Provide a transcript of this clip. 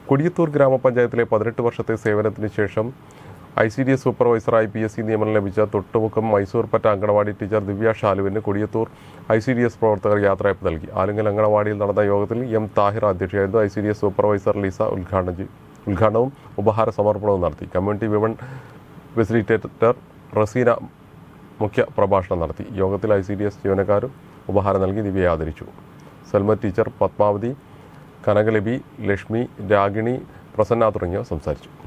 കൊടിയത്തൂർ ഗ്രാമപഞ്ചായത്തിലെ പതിനെട്ട് വർഷത്തെ സേവനത്തിന് ശേഷം ഐ സി ഡി എസ് സൂപ്പർവൈസറായി പി എസ് സി നിയമനം ലഭിച്ച തൊട്ടുമുക്കം മൈസൂർ പറ്റ അങ്കണവാടി ടീച്ചർ ദിവ്യ ഷാലുവിന് Kodiyathur I C D S പ്രവർത്തകർ യാത്രയപ്പ് നൽകി ആലുങ്കൽ അങ്കണവാടിയിൽ നടന്ന യോഗത്തിൽ എം താഹിർ അധ്യക്ഷയായിരുന്നു I C D S supervisor Leesa ഉദ്ഘാടനം ചെയ്- ഉദ്ഘാടനവും ഉപഹാര സമർപ്പണവും നടത്തി കമ്മ്യൂണിറ്റി വിമൺ ഫെസിലിറ്റേറ്റർ റസീന മുഖ്യ പ്രഭാഷണം നടത്തി യോഗത്തിൽ ഐ സി ഡി എസ് ജീവനക്കാരും ഉപഹാരം നൽകി ദിവ്യയെ ആദരിച്ചു സൽമ ടീച്ചർ പത്മാവതി കനകലിപി ലക്ഷ്മി രാഗിണി പ്രസന്ന തുടങ്ങിയവർ സംസാരിച്ചു